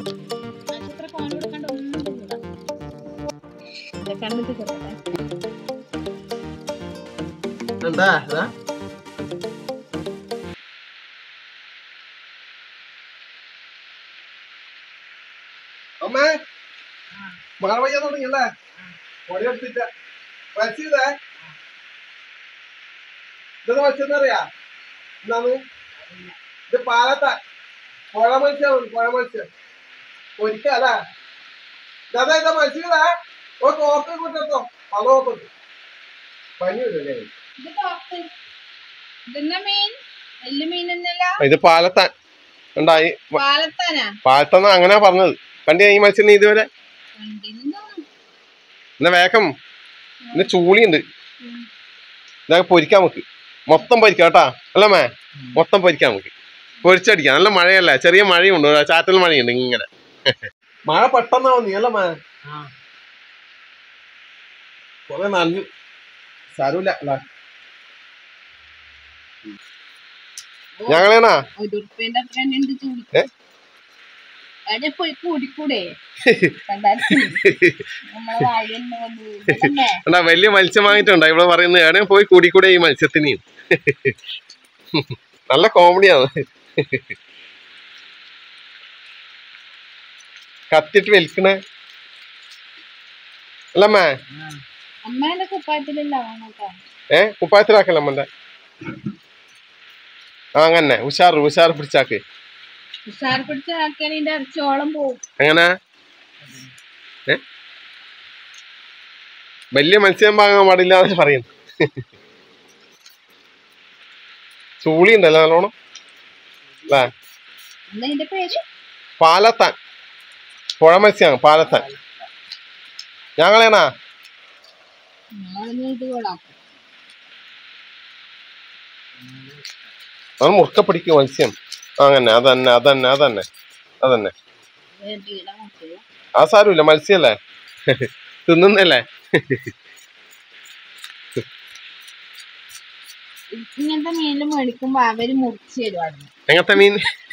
നക്ഷത്ര കോൺ കൊടുക്കാണ്ട് ഒന്നും തിന്നൂടാ. ഇത് കണ്ടിട്ട് ചെറുതേ. എന്താ ഇതാ അമ്മേ മഴ പെയ്യാൻ തുടങ്ങിയല്ലേ പൊടി എടുത്തിട്ട് മത്സ്യതേ ഇതെന്താ മത്സ്യം അറിയാ എന്താണ് ഇത് പാലത്ത പുഴ മത്സ്യമാണ് പുഴ മത്സ്യം ഒരിക്കല്ലേ ഇതാ ഇതാ മത്സ്യതാ ഓ കോർത്ത് കൂട്ടോ പല കോർത്തുണ്ട് പനി വരില്ലേ ഇത് തോർത്ത്. ഇതെന്നാ മീൻ വലിയ മീൻ തന്നെയല്ല ഇത് പാലത്താൻ ഉണ്ടായി പാലത്താനാ പാലത്തന്ന അങ്ങനെ പറഞ്ഞത് കണ്ടി ഈ മത്സ്യം നീ ഇതുവരെ കണ്ടിരുന്നു എന്നാ വേഗം ഇന്ന് ചൂളിയുണ്ട് ഇതൊക്കെ പൊരിക്കാൻ നമുക്ക് മൊത്തം പൊരിക്കാം കേട്ടാ അല്ലമ്മേ മൊത്തം പൊരിക്കാം നമുക്ക് പൊരിച്ചടിക്കാം നല്ല മഴയല്ലേ ചെറിയ മഴയുണ്ട് ഒരു ചാറ്റൽ മഴയുണ്ട് ഇങ്ങനെ മഴ പെട്ടെന്നാവും നീ അല്ലമ്മേ കൊറേ നനഞ്ഞു സാരമില്ല അല്ല ഞങ്ങളേനാ ഒരു ഉറുപ്പ്യന്റെ അത്ര തന്നെ ഉണ്ട് ചൂടി ഏ? അവിടെ പോയി കൂടിക്കൂടെ കണ്ടാൽ നമ്മളെ വായി തന്നെ വന്ന് ഇതന്നെ. എന്നാ വലിയ മത്സ്യം വാങ്ങിയിട്ടുണ്ടോ ഇവിടെ പറയുന്നത് എവിടെ പോയി കൂടിക്കൂടെ ഈ മത്സ്യത്തിന് നല്ല കോമഡിയാണ് കത്തിട്ട് വലിക്കണേ അല്ലമ്മേ അമ്മേന്റെ കുപ്പായത്തിലല്ല വാങ്ങട്ടോ ഏ കുപ്പായത്തിലാക്കല്ല അമ്മന്റെ ആ അങ്ങനെ ഉഷാറ് ഉഷാറ് പിടിച്ചാക്ക് ഉഷാർ പിടിച്ച ആക്കിയാൽ ഇതിന്റെ ഇറച്ചോളം പോവും എങ്ങനെ ഏ വലിയ മത്സ്യം വാങ്ങാൻ പാടില്ല എന്ന് പറയുന്നു ചൂളി ഉണ്ടല്ലോ നല്ലോണം അല്ലേ എന്താ ഇതിന്റെ പേര് പാലത്താൻ പുഴ മത്സ്യമാണ് പാലത്താൻ ഞങ്ങളേനാ ഞങ്ങളിന്ന് ഇത് കൊള്ളാക്കും അത് മുറുക്ക പിടിക്കും മത്സ്യം അങ്ങനെ അതന്നെ അതന്നെ അതന്നെ അതന്നെ വേണ്ടിയില്ല നോക്കുക ആ സാരമില്ല മത്സ്യല്ലേ തിന്നുന്നല്ലേ ഇങ്ങനത്തെ മീനിൽ മേടിക്കുമ്പോ അവര് മുറിച്ച് തരും അവിടെ എങ്ങനത്തെ മീൻ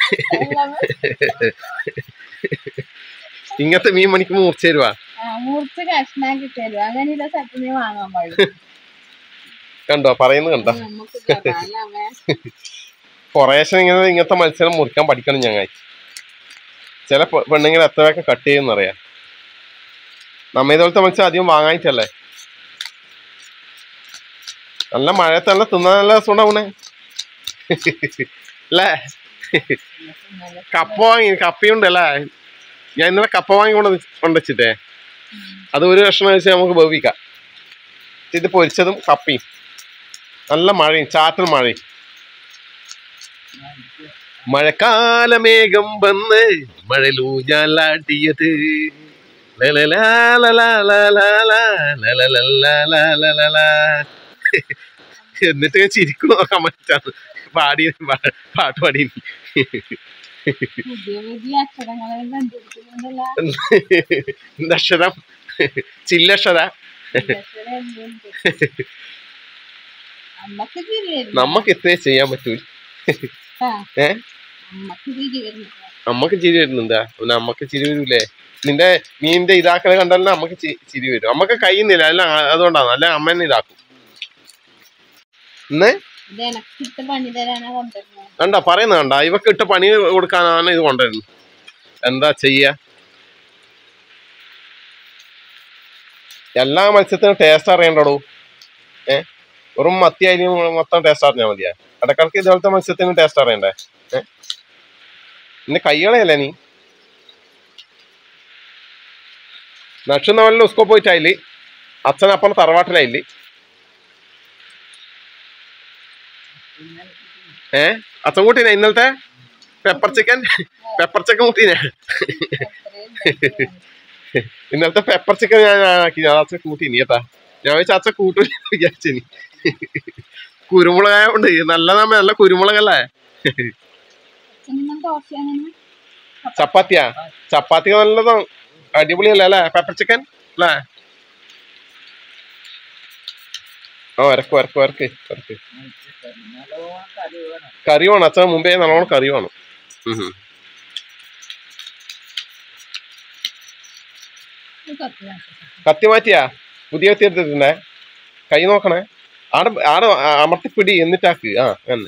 ഇങ്ങനത്തെ മീൻ മണിക്ക് മുറിച്ച് തരുവാ മുറിച്ച് കഷ്ണാക്കി തരും അങ്ങനെ ഇല്ല സ്ഥലത്ത് നീ വാങ്ങാൻ പാടില്ല കണ്ടോ പറയുന്നത് കണ്ടോ നമുക്ക് തരാല്ലേ കുറേശ്ശെ ഇങ്ങനെ ഇങ്ങനത്തെ മത്സ്യം മുറിക്കാൻ പഠിക്കണം ഞങ്ങൾ ചില പെ- പെണ്ണുങ്ങൾ എത്രയൊക്കെ കട്ട് ചെയ്യുന്നറിയാം നമ്മ ഇതുപോലത്തെ മത്സ്യം അധികം വാങ്ങായിട്ടല്ലേ നല്ല മഴയത്ത് നല്ല തിന്നാൻ നല്ല രസം ഉണ്ടാവണേ അല്ലേ കപ്പ വാങ്ങി കപ്പയുണ്ട് അല്ലേ ഞാൻ ഇന്നലെ കപ്പ വാങ്ങി കൊണ്ട് കൊണ്ടുവച്ചിട്ടേ അത് ഒരു കഷ്ണം വെച്ച് നമുക്ക് വേവിക്കാം ഇത് പൊരിച്ചതും കപ്പയും നല്ല മഴയും ചാറ്റൽ മഴയും മഴക്കാലമേഘം വന്ന് മഴലൂഞ്ഞാലാട്ടിയത് ലലലാലലാലലാലാ. എന്നിട്ട് ഞാൻ ചിരിക്കണു നോക്കാൻ പറ്റാണ് പാടി പാ- പാട്ട് പാടി പുതിയ പുതിയ അക്ഷരങ്ങളെല്ലാം കണ്ടുപിടിക്കുന്നുണ്ടല്ല എന്താ അക്ഷരം ചില്ലക്ഷര അമ്മക്ക് ചിരി വരുന്നു നമ്മക്ക് ഇത്രേ ചെയ്യാൻ പറ്റൂല ആ, ഏ അമ്മക്ക് ചിരി വരുന്നു നമ്മക്ക് ചിരി വരുന്നുണ്ടാ പിന്നെ അമ്മക്ക് ചിരി വരൂലേ നിന്റെ മീനിന്റെ ഇതാക്കണ കണ്ടാലും നമുക്ക് ചി- ചിരി വരും നമുക്ക് കഴിയുന്നില്ല അല്ല അതുകൊണ്ടാണ് അല്ല അമ്മ തന്നെ ഇതാക്കും ഇന്ന് ഇത് എനക്കിട്ട് പണി തരാനാ കൊണ്ടുവരുന്നത് കണ്ട പറയുന്ന കണ്ട ഇവക്ക് ഇട്ട് പണി കൊടുക്കാനാണ് ഇത് കൊണ്ടുവരുന്നത് എന്താ ചെയ്യ എല്ലാ മത്സ്യത്തിനും ടേസ്റ്റ് അറിയണ്ടോ ഏ വെറും മത്തി അരി മൊത്തം ടേസ്റ്റ് അറിഞ്ഞാൽ മതിയാ ഇടക്കിടക്ക് ഇതുപോലത്തെ മത്സ്യത്തിന് ടേസ്റ്റ് അറിയണ്ടേ ഏ നിന്റെ കൈകളയല്ലേ നീ നക്ഷു നമ്മളിൽ ഉസ്കോ പോയിട്ടായില് അച്ഛനപ്പുറം തറവാട്ടിലായില് ഏ അച്ഛൻ കൂട്ടീനെ ഇന്നലത്തെ പെപ്പർ ചിക്കൻ പെപ്പർ ചിക്കൻ കൂട്ടീനെ ഇന്നലത്തെ പെപ്പർ ചിക്കൻ ഞാൻ ആക്കി ഞാൻ അച്ഛൻ കൂട്ടീനി കേട്ടാ ഞാൻ വെച്ച അച്ഛൻ കൂട്ടൂല വിചാരിച്ചിനി കുരുമുളകായ കൊണ്ട് നല്ലതാമ നല്ല കുരുമുളകല്ലേ അച്ഛനും ദോശയാണ് ചപ്പാത്തിയാ ചപ്പാത്തി നല്ലതാണ് അടിപൊളിയല്ലേ അല്ലേ പെപ്പർ ചിക്കൻ അല്ലേ ആ വരക്ക് വരക്ക് വരക്ക് വരക്ക് കറി വേണം അച്ഛൻ മുമ്പേ നല്ലോണം കറി വേണം ഉം ഉം. ഇത് കത്തി വേണം. കത്തി മാറ്റിയാ പുതിയ കത്തി എടുത്തിട്ടുണ്ടേ കൈ നോക്കണേ ആടെ ആടെ അമർത്തിപ്പിടി എന്നിട്ടാക്ക് ആ അങ്ങനെ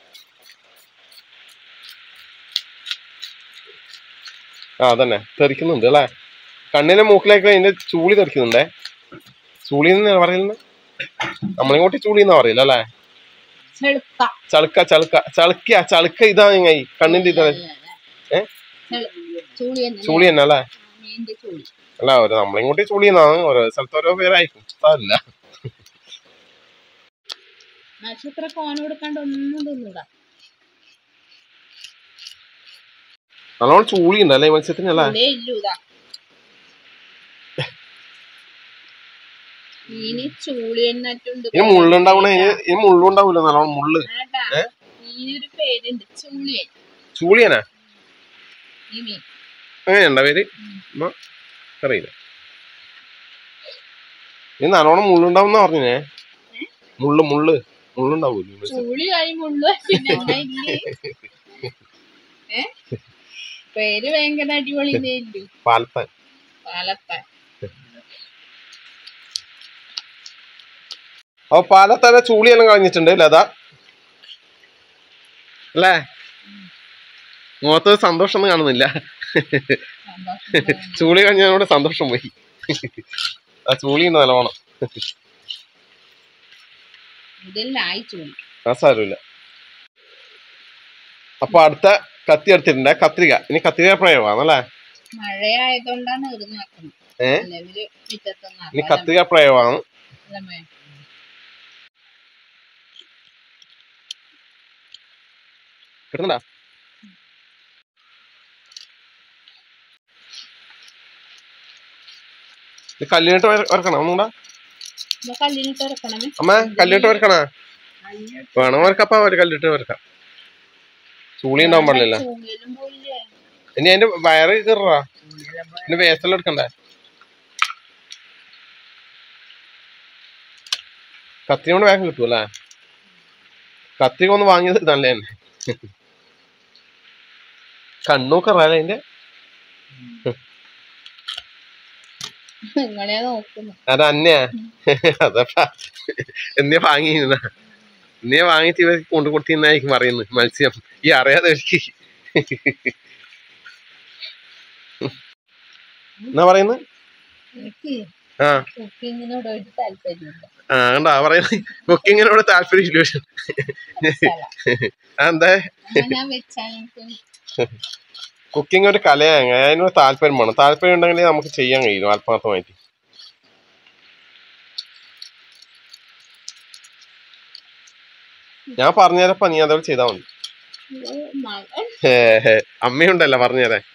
ആ അതന്നെ തെറിക്കുന്നുണ്ട് അല്ലേ കണ്ണിലെ മൂക്കിലേക്ക് അതിന്റെ ചൂളി തെറിക്കുന്നുണ്ടേ ചൂളി എന്ന് പറയുന്നത് നമ്മളിങ്ങോട്ട് ചൂളി എന്നാ പറയില്ല അല്ലേ ചെളുക്ക. ചളുക്ക ചളുക്ക ചളുക്കിയ ചളുക്ക ഇതാ ഇങ്ങനെ കണ്ണിന്റെ ഇതാ ഏ? ചെളു- ചൂളി തന്നെ. ചൂളി തന്നെ അല്ലേ മീനിന്റെ ചൂളി. അല്ല ഒരു നമ്മളിങ്ങോട്ട് ചൂളി എന്നാണ് ഓരോ സ്ഥലത്ത് ഓരോ പേരായിരിക്കും സാരില്ല നക്ഷത്ര കോന കൊടുക്കാണ്ട് ഒന്നും തിന്നൂടാ നല്ലോണം ചൂളി ഉണ്ട് അല്ലേ ഈ മത്സ്യത്തിന് അല്ലേ ഇതേ ഇല്ലൂതാ മീന് ചൂളി എന്നിട്ടുണ്ട് ഇനി മുള്ളുണ്ടാവണ ഇനി മുള്ളുണ്ടാവൂല നല്ലോണം മുള്ള് ഏ? മീനൊരു പേരുണ്ട് ചൂളിയൻ ചൂളിയനാ ഈ മീൻ അങ്ങനെയുണ്ട പേര് ഉമ്മ അറിയില്ല ഇനി നല്ലോണം മുള്ളുണ്ടാവും പറഞ്ഞേ മുള്ള് മുള്ള് മുള്ളുണ്ടാവൂല ഈ മത്സ്യം. ചൂളിയായി മുള്ളു പിന്നെ അങ്ങനെ ഇല്ലേ ഏ പേര് ഭയങ്കര അടിപൊളി ഇല്ലു പാലത്താൻ പാലത്താൻ അപ്പൊ പാലത്താനെ ചൂളിയെല്ലാം കളഞ്ഞിട്ടുണ്ട് ലത അല്ലേ മുഖത്ത് സന്തോഷം ഒന്നും കാണുന്നില്ല സന്തോഷം ചൂളി കഴിഞ്ഞതിനോട് സന്തോഷം പോയി ആ ചൂളി ഉണ്ട് നല്ലോണം ഇതെല്ലാം ആയി ചൂളി ആ സാരമില്ല അപ്പൊ അടുത്ത കത്തി എടുത്തിട്ടുണ്ട് കത്രിക ഇനി കത്രിക പ്രയോഗമാണല്ലേ മഴയായതുകൊണ്ടാണ് എറിഞ്ഞാക്കുന്നത് ഏ അല്ലെങ്കിൽ മുറ്റത്തൊന്നും ഇനി കത്രിക പ്രയോഗമാണ് അല്ലമ്മേ കിട്ടുന്നുണ്ടാ ഇത് കല്ലിനിട്ട് വര- വരക്കണം ഒന്നുകൂടാ ഇപ്പൊ കല്ലിനിട്ട് ഇറക്കണമേ അമ്മ കല്ലിട്ട് വരക്കണ വേണം വരക്കപ്പ ഒരു കല്ലിട്ട് വരക്കാം ചൂളി ഉണ്ടാവാൻ പാടില്ല ചൂളിയെല്ലാം പോയില്ലേ ഇനി അതിന്റെ വയറ് കീറാ ഇനി വേസ്റ്റെല്ലാം എടുക്കണ്ടേ കത്തി കൊണ്ട് വേഗം കിട്ടും അല്ലേ കത്തി ഒന്ന് വാങ്ങിയത് നല്ല തന്നെ കണ്ണൂക്ക് അറിയാലേ അതിന്റെ നിങ്ങളെ നോക്കുന്നു അത് അന്നയാ അതപ്പാ എന്നെ വാങ്ങിയിരുന്ന എന്നെ വാങ്ങിച്ച് ഇവർ കൊണ്ടു കൊടുത്തിന്നായിരിക്കും പറയുന്നത് മത്സ്യം ഈ അറിയാതെ എനിക്ക് എന്നാ പറയുന്നത് എനിക്ക് ആ കുക്കിങ്ങിനോട് ഒരു താല്പര്യമില്ല ആ കണ്ടാ പറയുന്നത് കുക്കിങ്ങിനോട് താല്പര്യമില്ല പക്ഷെ സ്ഥലം. എന്താ അങ്ങനെ ഞാൻ വെച്ചാൽ എനിക്ക് കുക്കിംഗ് ഒരു കലയാണ് അതിനൊരു താല്പര്യം വേണം താല്പര്യം ഉണ്ടെങ്കിൽ നമുക്ക് ചെയ്യാൻ കഴിയും ആത്മാർത്ഥമായിട്ട് ഞാൻ പറഞ്ഞുതരപ്പ നീ അതോടെ ചെയ്താൽ മതി മകൻ ഹേ, ഹേ. അമ്മയുണ്ടല്ലോ പറഞ്ഞുതരാൻ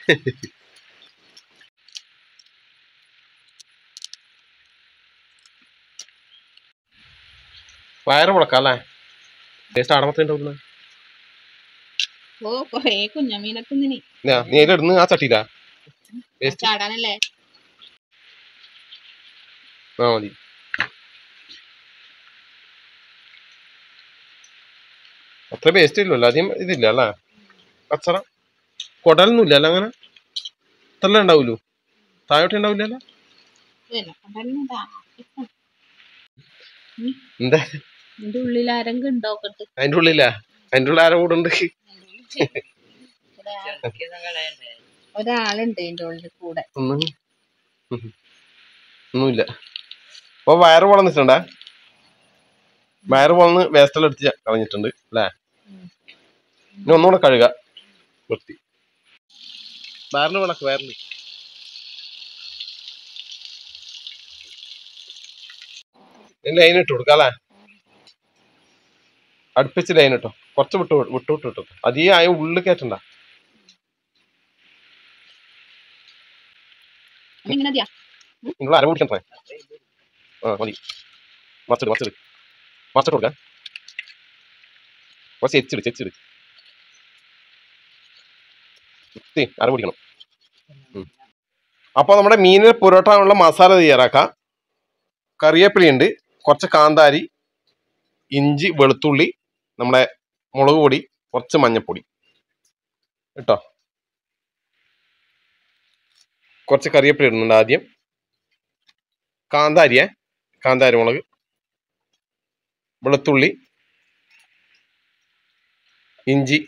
വയറ് മുടക്കാം അല്ലേ ടേസ്റ്റ് അടമത്തുണ്ടാവുന്ന ഓ കൊറേ കുഞ്ഞമീനൊക്കെ ഇന്നിനി നീ അതിലിടുന്ന് ആ ചട്ടിയിലാ വേസ്റ്റ് ചാടാനല്ലേ ആ മതി അത്ര വേസ്റ്റ് ഇല്ലല്ലോ അധികം ഇതില്ല അല്ലേ കച്ചറ കുടലൊന്നും ഇല്ല അല്ല അങ്ങനെ ഇത്രല്ലേ ഉണ്ടാവൂലോ താഴോട്ട് ഉണ്ടാവില്ലല്ലോ പിന്നെ കൊണ്ടുവരുന്നതാ. എന്താ ഇതിന്റെ ഉള്ളിൽ ആരെങ്കിലും ഉണ്ടോക്കട്ട് അതിന്റെ ഉള്ളിലാ അതിന്റെ ഉള്ളിൽ ആരെ കൂടെ ഉണ്ട് ഒരാളുണ്ട് ഇതിന്റെ ഉള്ളിൽ കൂടെ ഒന്നും ഉം. ഒന്നുമില്ല അപ്പൊ വയറ് വളർന്നിട്ടുണ്ടേ വയറ് വളർന്ന് വേസ്റ്റെല്ലാം എടുത്ത് കളഞ്ഞിട്ടുണ്ട് അല്ലേ ഇനി ഒന്നുകൂടെ കഴുക വൃത്തി വയറിന് വിളക്ക് വയറിന് ലൈൻ ഇട്ട് കൊടുക്കാം അല്ലേ അടുപ്പിച്ച് ലൈൻ ഇട്ടോ കുറച്ച് വിട്ട് വിട്ട് വിട്ട് വിട്ട് ഇട്ടോ അതീ ആയ ഉള്ളിൽ കയറ്റണ്ട ഇങ്ങനെ മതിയാ നിങ്ങൾ അര പിടിക്കണ്ടേ ആ മതി മറച്ചിട് മറച്ചിട് മറച്ചിട്ട് കൊടുക്കാൻ കുറച്ച് എച്ചിട് ചെച്ചിട് കുത്തി അര പിടിക്കണം ഉം. അപ്പോൾ നമ്മുടെ മീനിൽ പുരട്ടാനുള്ള മസാല തയ്യാറാക്കാം കറിവേപ്പിലയുണ്ട് കുറച്ച് കാന്താരി ഇഞ്ചി വെളുത്തുള്ളി നമ്മുടെ മുളക് പൊടി കുറച്ച് മഞ്ഞൾപ്പൊടി കേട്ടോ കുറച്ച് കറിവേപ്പില ഇടുന്നുണ്ട് ആദ്യം കാന്താരിയെ കാന്താരി മുളക് വെളുത്തുള്ളി ഇഞ്ചി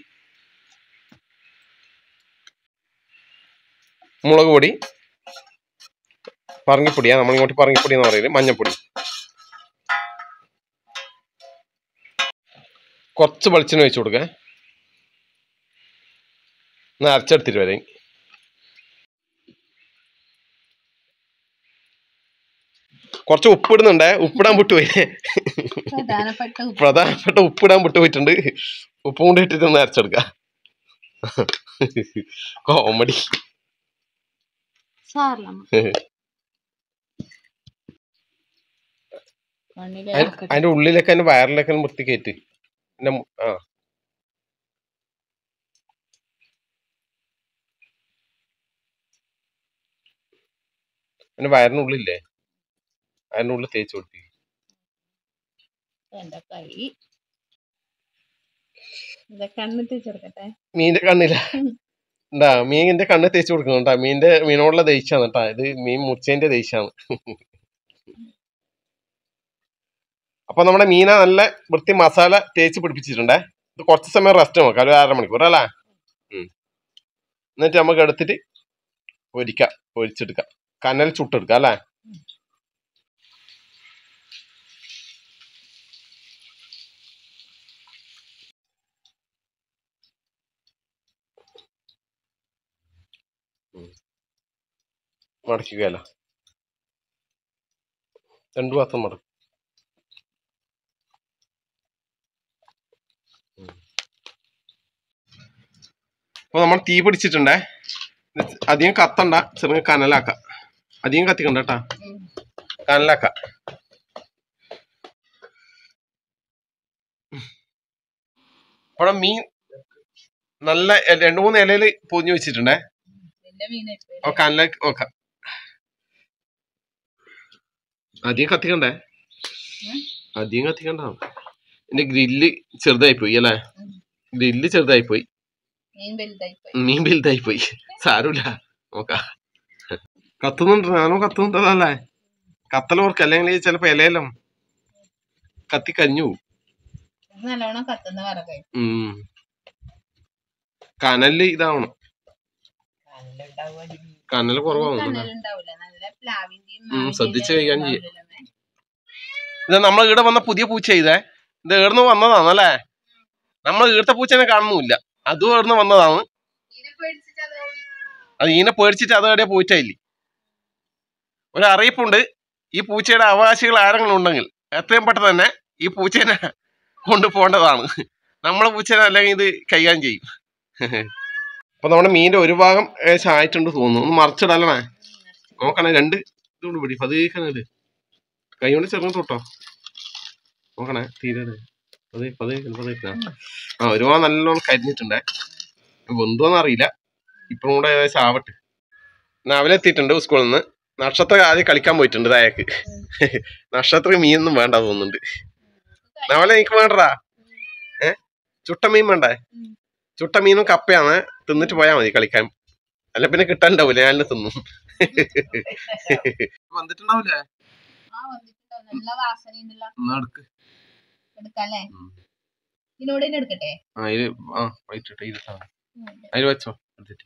മുളക് പൊടി പറങ്ങിപ്പൊടിയാ നമ്മളിങ്ങോട്ട് പറങ്ങിപ്പൊടി എന്ന് പറയുന്നത് മഞ്ഞപ്പൊടി കുറച്ച് വെളിച്ചെണ്ണ ഒഴിച്ചു കൊടുക്കേ എന്നാ അരച്ചെടുത്തിട്ട് വരെ കുറച്ച് ഉപ്പിടുന്നുണ്ടേ ഉപ്പിടാൻ വിട്ടുപോയി പ്രധാനപ്പെട്ട ഉപ്പ്. പ്രധാനപ്പെട്ട ഉപ്പിടാൻ വിട്ടുപോയിട്ടുണ്ട് ഉപ്പും കൂടി ഇട്ടിട്ട് ഒന്ന് അരച്ചെടുക്ക കോമഡി സാരമില്ല. മണ്ണില് അതി- ഇറക്കട്ടെ. അതിന്റെ ഉള്ളിലൊക്കെ അതിന്റെ വയറിലൊക്കെ ഒന്ന് വൃത്തി കയറ്റി പിന്നെ മു- ആ അതിന്റെ വയറിനുള്ളില്ലേ അതിന്റെ ഉള്ളിൽ തേച്ച് കൊടുത്തി എന്റെ കൈ എന്താ കണ്ണ് തേച്ചെടുക്കട്ടെ മീന്റെ കണ്ണില എന്താ മീനിന്റെ കണ്ണ് തേച്ച് കൊടുക്കുന്നുണ്ടാ മീന്റെ മീനോടുള്ള ദേഷ്യാണ് കേട്ടാ ഇത് മീൻ മുറിച്ചതിന്റെ ദേഷ്യാണ് അപ്പൊ നമ്മുടെ മീന നല്ല വൃത്തി മസാല തേച്ച് പിടിപ്പിച്ചിട്ടുണ്ടേ ഇത് കുറച്ച് സമയം റെസ്റ്റ് നോക്കാം ഒരു അര മണിക്കൂർ അല്ലേ ഉം. എന്നിട്ട് നമുക്ക് എടുത്തിട്ട് പൊരിക്കാം പൊരിച്ചെടുക്കാം കനൽ ചുട്ടെടുക്കാം അല്ലേ മടക്കുകയല്ല രണ്ടു ഭാഗത്തും മടക്കും അപ്പൊ നമ്മൾ തീ പിടിച്ചിട്ടുണ്ടേ ഇത് അധികം കത്തണ്ട ചെറുങ്ങനെ കനലാക്ക അധികം കത്തിക്കണ്ട കേട്ടാ ഉം. കനലാക്ക ഇവിടെ മീൻ നല്ല എ- രണ്ട് മൂന്ന് ഇലയില് പൊതിഞ്ഞു വെച്ചിട്ടുണ്ടേ നിന്റെ മീനായിട്ട് അപ്പൊ കനലേക്ക് നോക്കാം അധികം കത്തിക്കണ്ടേ ഉം. അധികം കത്തിക്കണ്ട എന്റെ ഗ്രില്ല് ചെറുതായി പോയി അല്ലേ ഉം. ഗ്രില്ല് ചെറുതായി പോയി മീൻ വലുതായി പോയി മീൻ വലുതായി പോയി സാരമില്ല നോക്കാം കത്തുന്നുണ്ട് ഞാനും കത്തുന്നുണ്ടല്ലേ കത്തൽ ഓർക്ക് അല്ലെങ്കിൽ ചിലപ്പോ ഇലയെല്ലാം കത്തി കഞ്ഞു പോവും. ഇത് നല്ലോണം കത്തുന്ന വിറകായി ഉം കനല് ഇതാവണം കനല് കുറവാണ് കണ്ണലുണ്ടാവൂല നല്ല പ്ലാവിന്റെയും ഉം, മാവിന്റെയും ശ്രദ്ധിച്ച് കഴിക്കാൻ ചെയ്യ്. ഉണ്ടാവൂലല്ലോ. ഇത് നമ്മൾ ഇവിടെ വന്ന പുതിയ പൂച്ച ഇതേ ഇത് ഏർന്ന് വന്നതാണല്ലേ നമ്മൾ ഈർത്ത പൂച്ചനെ കാണുന്നില്ല അതും ഏർന്ന് വന്നതാണ് ഇതിനെ പേടിച്ചിട്ട് അത് ഓടി. അത് ഈനെ പേടിച്ചിട്ട് അത് എവിടെ പോയിട്ടില്ല ഒരു അറിയിപ്പുണ്ട് ഈ പൂച്ചയുടെ അവകാശികൾ ആരെങ്കിലും ഉണ്ടെങ്കിൽ എത്രയും പെട്ടെന്ന് തന്നെ ഈ പൂച്ചേനെ കൊണ്ടുപോകേണ്ടതാണ് നമ്മളെ പൂച്ചേനെ അല്ലെങ്കിൽ ഇത് കൈകാര്യം ചെയ്യും അപ്പൊ നമ്മുടെ മീനിന്റെ ഒരു ഭാഗം ഏകദേശം ആയിട്ടുണ്ട് തോന്നുന്നു ഒന്ന് മറിച്ചിടല്ലേ നോക്കണേ രണ്ട് ഇതുകൊണ്ട് പിടി പതിക്കണേ കൈ കൊണ്ട് ചെറുങ്ങനെ തൊട്ടോ നോക്കണേ തീരെ പതി പതിക്കണ പതിക്കണ ആ ഒരു ഭാഗം നല്ലോണം കരിഞ്ഞിട്ടുണ്ടേ വെന്തോന്ന് അറിയില്ല ഇപ്പം കൂടെ ഏകദേശം ആവട്ടെ രാവിലെ എത്തിയിട്ടുണ്ട് സ്കൂളിൽ നിന്ന് നക്ഷത്ര ആദ്യം കളിക്കാൻ പോയിട്ടുണ്ട് തായക്ക് നക്ഷത്ര മീനൊന്നും വേണ്ട തോന്നുന്നുണ്ട് രാവിലെ എനിക്ക് വേണ്ടടാ ഏ ചുട്ട മീൻ വേണ്ടേ ഉം. ചുട്ട മീനും കപ്പയാണ് തിന്നിട്ട് പോയാ മതി കളിക്കാൻ അല്ല പിന്നെ കിട്ടാണ്ടാവൂല ഞാൻ തിന്നും വന്നിട്ടുണ്ടാവൂലേ ആ വന്നിട്ടുണ്ടാവും നല്ല വാസനയുണ്ടല്ലോ എന്നാ എടുക്ക് എടുക്കല്ലേ ഉം. ഇതിനോട് തന്നെ എടുക്കട്ടെ ആ ഇത് ആ വൈറ്റിട്ട് ഇരുത്താ അതിൽ വെച്ചോ എടുത്തിട്ട്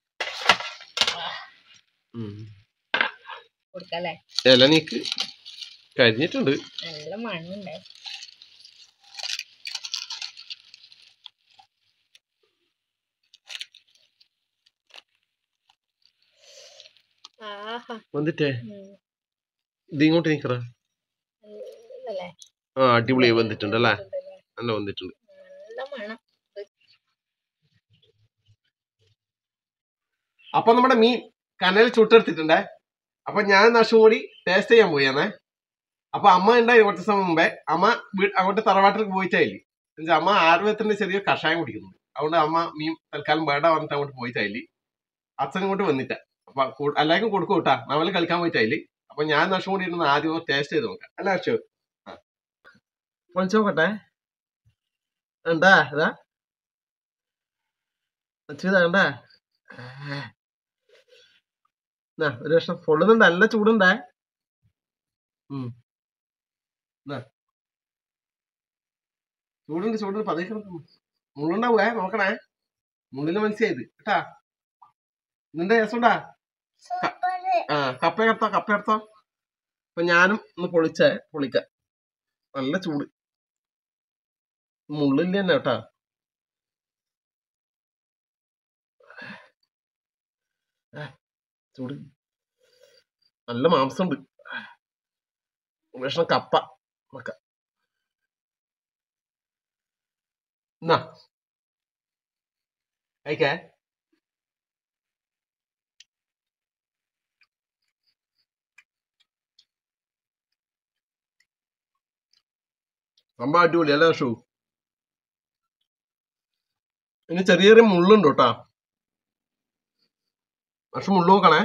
ഉം. കൊടുക്കല്ലേ ഇല നീക്ക് കരിഞ്ഞിട്ടുണ്ട് നല്ല മണ്ണുണ്ടേ ആഹാ വന്നിട്ടേ ഉം. ഇത് ഇങ്ങോട്ട് നീക്കറ നല്ലതല്ലേ? ആ അടിപൊളിയായി വന്നിട്ടുണ്ട് അല്ലേ ഉണ്ടല്ലേ? നല്ല വന്നിട്ടുണ്ട് നല്ല മണം അപ്പൊ നമ്മുടെ മീൻ കനൽ ചുട്ടെടുത്തിട്ടുണ്ടേ അപ്പൊ ഞാൻ നഷും കൂടി ടേസ്റ്റ് ചെയ്യാൻ പോയാന്നേ അപ്പൊ അമ്മ ഉണ്ടായി കുറച്ച് സമയം മുമ്പേ അമ്മ വീ- അങ്ങോട്ട് തറവാട്ടിലേക്ക് പോയിട്ടായില്ലേ എന്നുവെച്ചാൽ അമ്മ ആയുർവേദത്തിന്റെ ചെറിയ കഷായം കുടിക്കുന്നു അതുകൊണ്ട് അമ്മ മീൻ തൽക്കാലം വേണ്ട പറഞ്ഞിട്ട് അങ്ങോട്ട് പോയിട്ടായില്ലേ അച്ഛൻ ഇങ്ങോട്ട് വന്നിട്ട അപ്പൊ കൂ- എല്ലാവർക്കും കൊടുക്കും കേട്ടാ നമ്മള് കളിക്കാൻ പോയിട്ടായില്ലേ അപ്പൊ ഞാൻ നഷും കൂടി ഇരുന്ന് ആദ്യം ടേസ്റ്റ് ചെയ്ത് നോക്കാം അല്ല അക്ഷു പൊളിച്ചു നോക്കട്ടെ ഉണ്ടാ ഇതാ അച്ഛതാ ഉണ്ടാ എന്നാ, ഒരു കഷ്ണം പൊള്ളുന്നുണ്ട് നല്ല ചൂടുണ്ടേ ഉം. ദാ. ചൂടുണ്ട് ചൂടുണ്ട് പതുക്കെ നിൽക്കുന്നു. മുള്ളുണ്ടാവേ നോക്കണേ മുള്ളിന് മനസ്സിലായത് കേട്ടാ നിന്റെ രസമുണ്ടാ ആ കപ്പ എടുത്തോ കപ്പ എടുത്തോ അപ്പൊ ഞാനും ഒന്ന് പൊളിച്ചേ പൊളിക്ക നല്ല ചൂട് മുള്ളില്ല തന്നെ കേട്ടാ ആ, ചൂട് നല്ല മാംസമുണ്ട് വിഷം കപ്പ നോക്ക എന്നാ അയക്കേ സംഭവം അടിപൊളി അല്ലേ ഷൂ ഇനി ചെറിയ ചെറിയ മുള്ളുണ്ട് കേട്ടാ പക്ഷെ മുള്ളു നോക്കണേ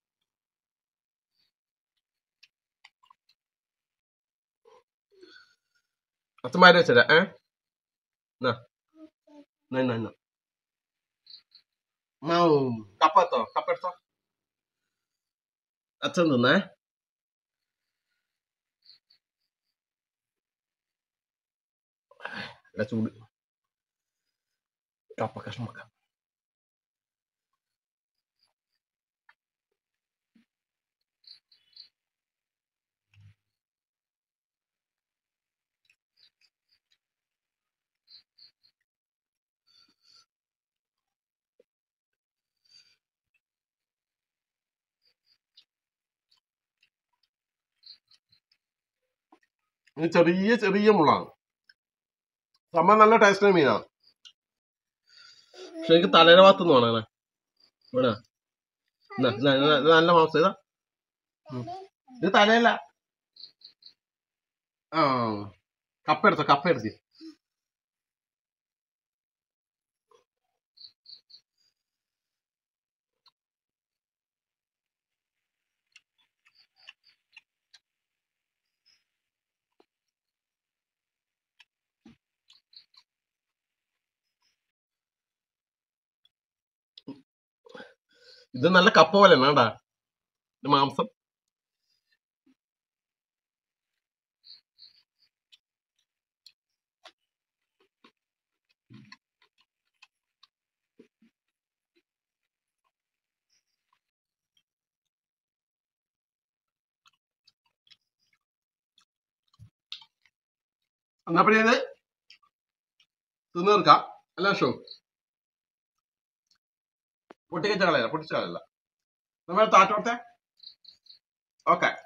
അച്ഛന്മാര് വെച്ചരാ ഏ എന്നാ എന്നാ എന്നാ എന്നാ മാ, കപ്പ എടുത്തോ കപ്പ എടുത്തോ അച്ഛൻ തിന്നേ നല്ല ചൂട് കപ്പ കഷ്ണം വെക്കാം ഇത് ചെറിയ ചെറിയ മുള്ളാണ് സംഭവം നല്ല ടേസ്റ്റിന് മീനാണ് പക്ഷെ എനിക്ക് തലേന ഭാഗത്തുനിന്ന് വേണേ വേണ ഇത് നല്ല മാംസം ഇതാ ഉം. ഇത് തലയല്ല ആ കപ്പ എടുത്തോ കപ്പ എടുത്തി ഇത് നല്ല കപ്പ പോലെ വേണ്ടാ ഇത് മാംസം എന്നപ്പഴേ ഇത് തിന്നു തീർക്കാം അല്ല ഷോ പൊട്ടിക്കച്ച കളയല്ല പൊട്ടിച്ച കളയല്ല നമ്മൾ താറ്റോട്ടെ ഓക്കെ